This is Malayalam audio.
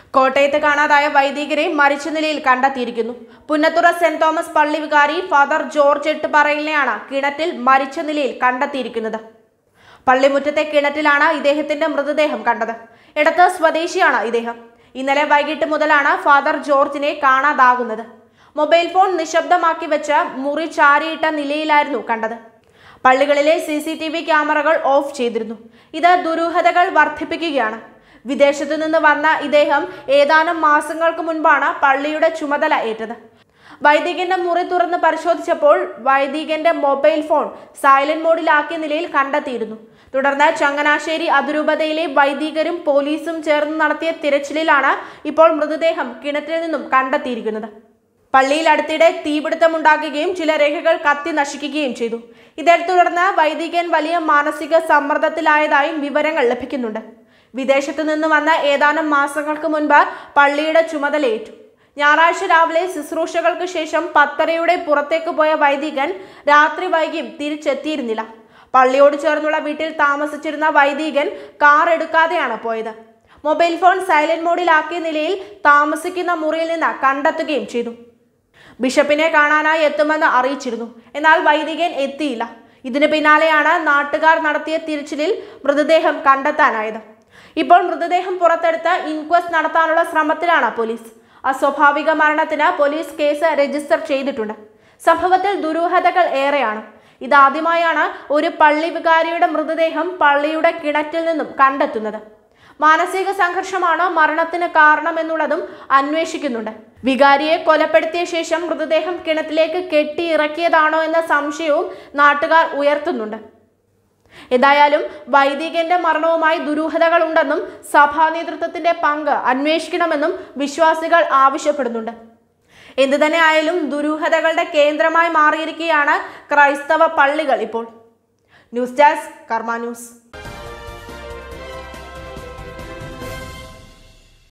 കോട്ടയത്ത് കാണാതായ വൈദികരെ മരിച്ച നിലയിൽ കണ്ടെത്തിയിരിക്കുന്നു പുന്നത്തുറ സെന്റ് തോമസ് പള്ളി വികാരി ഫാദർ ജോർജ് എട്ടുപറയിലിനെയാണ് കിണറ്റിൽ മരിച്ച നിലയിൽ കണ്ടെത്തിയിരിക്കുന്നത് പള്ളിമുറ്റത്തെ കിണറ്റിലാണ് ഇദ്ദേഹത്തിന്റെ മൃതദേഹം കണ്ടത് ഇടത്ത് സ്വദേശിയാണ് ഇദ്ദേഹം ഇന്നലെ വൈകിട്ട് മുതലാണ് ഫാദർ ജോർജിനെ കാണാതാകുന്നത് മൊബൈൽ ഫോൺ നിശബ്ദമാക്കി വെച്ച് മുറി ചാരിയിട്ട നിലയിലായിരുന്നു കണ്ടത് പള്ളികളിലെ സി സി ടി വി ക്യാമറകൾ ഓഫ് ചെയ്തിരുന്നു ഇത് ദുരൂഹതകൾ വർദ്ധിപ്പിക്കുകയാണ് വിദേശത്തു നിന്ന് വന്ന ഇദ്ദേഹം ഏതാനും മാസങ്ങൾക്ക് മുൻപാണ് പള്ളിയുടെ ചുമതല ഏറ്റത് വൈദികന്റെ മുറി തുറന്ന് പരിശോധിച്ചപ്പോൾ വൈദികന്റെ മൊബൈൽ ഫോൺ സൈലന്റ് മോഡിലാക്കിയ നിലയിൽ കണ്ടെത്തിയിരുന്നു തുടർന്ന് ചങ്ങനാശ്ശേരി അതിരൂപതയിലെ വൈദികരും പോലീസും ചേർന്ന് നടത്തിയ തിരച്ചിലിലാണ് ഇപ്പോൾ മൃതദേഹം കിണറ്റിൽ നിന്നും കണ്ടെത്തിയിരിക്കുന്നത് പള്ളിയിൽ അടുത്തിടെ തീപിടുത്തമുണ്ടാക്കുകയും ചില രേഖകൾ കത്തി നശിക്കുകയും ചെയ്തു ഇതേ തുടർന്ന് വൈദികൻ വലിയ മാനസിക സമ്മർദ്ദത്തിലായതായും വിവരങ്ങൾ ലഭിക്കുന്നുണ്ട് വിദേശത്തു നിന്ന് വന്ന ഏതാനും മാസങ്ങൾക്ക് മുൻപ് പള്ളിയുടെ ചുമതലയേറ്റു ഞായറാഴ്ച രാവിലെ ശുശ്രൂഷകൾക്ക് ശേഷം പത്തരയുടെ പുറത്തേക്ക് പോയ വൈദികൻ രാത്രി വൈകിയും തിരിച്ചെത്തിയിരുന്നില്ല പള്ളിയോട് ചേർന്നുള്ള വീട്ടിൽ താമസിച്ചിരുന്ന വൈദികൻ കാർ എടുക്കാതെയാണ് പോയത് മൊബൈൽ ഫോൺ സൈലന്റ് മോഡിലാക്കിയ നിലയിൽ താമസിക്കുന്ന മുറിയിൽ നിന്ന് കണ്ടെത്തുകയും ചെയ്തു ബിഷപ്പിനെ കാണാനായി എത്തുമെന്ന് അറിയിച്ചിരുന്നു എന്നാൽ വൈദികൻ എത്തിയില്ല ഇതിന് പിന്നാലെയാണ് നാട്ടുകാർ നടത്തിയ തിരച്ചിലിൽ മൃതദേഹം കണ്ടെത്താനായത് ഇപ്പോൾ മൃതദേഹം പുറത്തെടുത്ത് ഇൻക്വസ്റ്റ് നടത്താനുള്ള ശ്രമത്തിലാണ് പോലീസ് അസ്വാഭാവിക മരണത്തിന് പോലീസ് കേസ് രജിസ്റ്റർ ചെയ്തിട്ടുണ്ട് സംഭവത്തിൽ ദുരൂഹതകൾ ഏറെയാണ് ഇതാദ്യമായാണ് ഒരു പള്ളി വികാരിയുടെ മൃതദേഹം പള്ളിയുടെ കിണറ്റിൽ നിന്നും കണ്ടെത്തുന്നത് മാനസിക സംഘർഷമാണോ മരണത്തിന് കാരണമെന്നുള്ളതും അന്വേഷിക്കുന്നുണ്ട് വികാരിയെ കൊലപ്പെടുത്തിയ ശേഷം മൃതദേഹം കിണറ്റിലേക്ക് കെട്ടിയിറക്കിയതാണോ എന്ന സംശയവും നാട്ടുകാർ ഉയർത്തുന്നുണ്ട് എന്തായാലും വൈദികന്റെ മരണവുമായി ദുരൂഹതകൾ ഉണ്ടെന്നും സഭാ നേതൃത്വത്തിന്റെ പങ്ക് അന്വേഷിക്കണമെന്നും വിശ്വാസികൾ ആവശ്യപ്പെടുന്നുണ്ട് എന്തു തന്നെ ആയാലും ദുരൂഹതകളുടെ കേന്ദ്രമായി മാറിയിരിക്കുകയാണ് ക്രൈസ്തവ പള്ളികൾ ഇപ്പോൾ ന്യൂസ് ഡെസ്ക് കർമ്മ ന്യൂസ്